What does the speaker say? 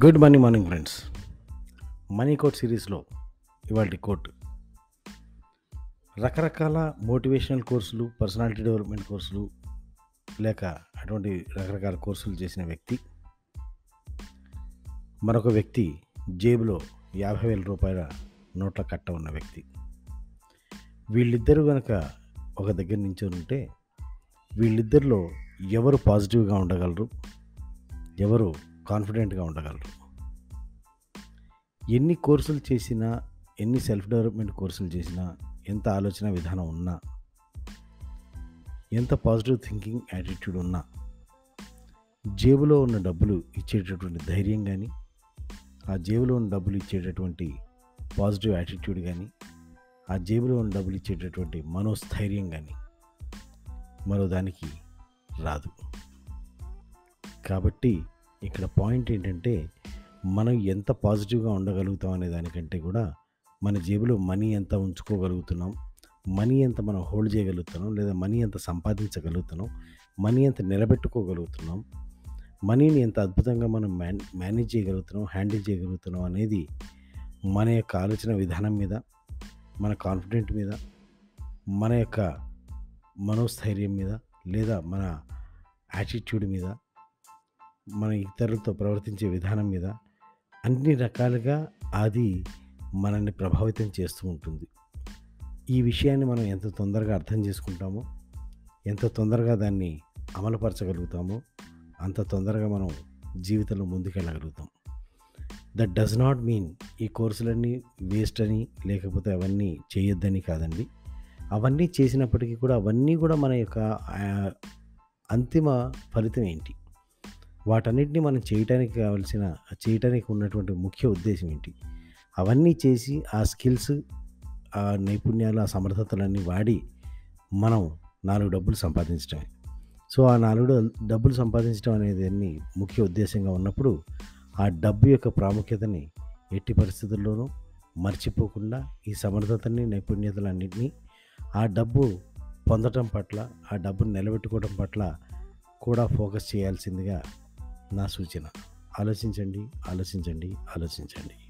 good morning morning friends money quote సిరీస్లో ఇవాళ coat రకరకాల మోటివేషనల్ కోర్సులు పర్సనాలిటీ డెవలప్మెంట్ కోర్సులు లేక అటువంటి రకరకాల కోర్సులు చేసిన వ్యక్తి మరొక వ్యక్తి జేబులో యాభై వేల రూపాయల నోట్ల కట్ట ఉన్న వ్యక్తి వీళ్ళిద్దరూ కనుక ఒక దగ్గర నించొని ఉంటే వీళ్ళిద్దరిలో ఎవరు పాజిటివ్గా ఉండగలరు ఎవరు కాన్ఫిడెంట్గా ఉండగలరు ఎన్ని కోర్సులు చేసినా ఎన్ని సెల్ఫ్ డెవలప్మెంట్ కోర్సులు చేసినా ఎంత ఆలోచన విధానం ఉన్నా ఎంత పాజిటివ్ థింకింగ్ యాటిట్యూడ్ ఉన్నా జేబులో ఉన్న డబ్బులు ఇచ్చేటటువంటి ధైర్యం కానీ ఆ జేబులో ఉన్న డబ్బులు ఇచ్చేటటువంటి పాజిటివ్ యాటిట్యూడ్ కానీ ఆ జేబులో ఉన్న డబ్బులు ఇచ్చేటటువంటి మనోస్థైర్యం కానీ మరో దానికి రాదు కాబట్టి ఇక్కడ పాయింట్ ఏంటంటే మనం ఎంత పాజిటివ్గా ఉండగలుగుతాం అనే దానికంటే కూడా మన జేబులో మనీ ఎంత ఉంచుకోగలుగుతున్నాం మనీ ఎంత మనం హోల్డ్ చేయగలుగుతున్నాం లేదా మనీ ఎంత సంపాదించగలుగుతున్నాం మనీ ఎంత నిలబెట్టుకోగలుగుతున్నాం మనీని ఎంత అద్భుతంగా మనం మేన్ మేనేజ్ చేయగలుగుతున్నాం హ్యాండిల్ చేయగలుగుతున్నాం అనేది మన యొక్క ఆలోచన విధానం మీద మన కాన్ఫిడెంట్ మీద మన యొక్క మనోస్థైర్యం మీద లేదా మన యాటిట్యూడ్ మీద మన ఇతరులతో ప్రవర్తించే విధానం మీద అన్ని రకాలుగా అది మనల్ని ప్రభావితం చేస్తూ ఉంటుంది ఈ విషయాన్ని మనం ఎంత తొందరగా అర్థం చేసుకుంటామో ఎంత తొందరగా దాన్ని అమలుపరచగలుగుతామో అంత తొందరగా మనం జీవితంలో ముందుకెళ్ళగలుగుతాం దట్ డస్ నాట్ మీన్ ఈ కోర్సులన్నీ వేస్ట్ అని లేకపోతే అవన్నీ చేయొద్దని కాదండి అవన్నీ చేసినప్పటికీ కూడా అవన్నీ కూడా మన యొక్క ఆ, అంతిమ ఫలితం ఏంటి వాటన్నిటిని మనం చేయటానికి కావాల్సిన చేయటానికి ఉన్నటువంటి ముఖ్య ఉద్దేశం ఏంటి అవన్నీ చేసి ఆ స్కిల్స్ ఆ నైపుణ్యాలు ఆ సమర్థతలన్నీ వాడి మనం నాలుగు డబ్బులు సంపాదించడమే సో ఆ నాలుగు డ- డబ్బులు సంపాదించడం అనేది అన్ని ముఖ్య ఉద్దేశంగా ఉన్నప్పుడు ఆ డబ్బు యొక్క ప్రాముఖ్యతని ఎట్టి పరిస్థితుల్లోనూ మర్చిపోకుండా ఈ సమర్థతని నైపుణ్యతలన్నింటినీ ఆ డబ్బు పొందటం పట్ల ఆ డబ్బును నిలబెట్టుకోవడం పట్ల కూడా ఫోకస్ చేయాల్సిందిగా నా సూచన ఆలోచించండి ఆలోచించండి ఆలోచించండి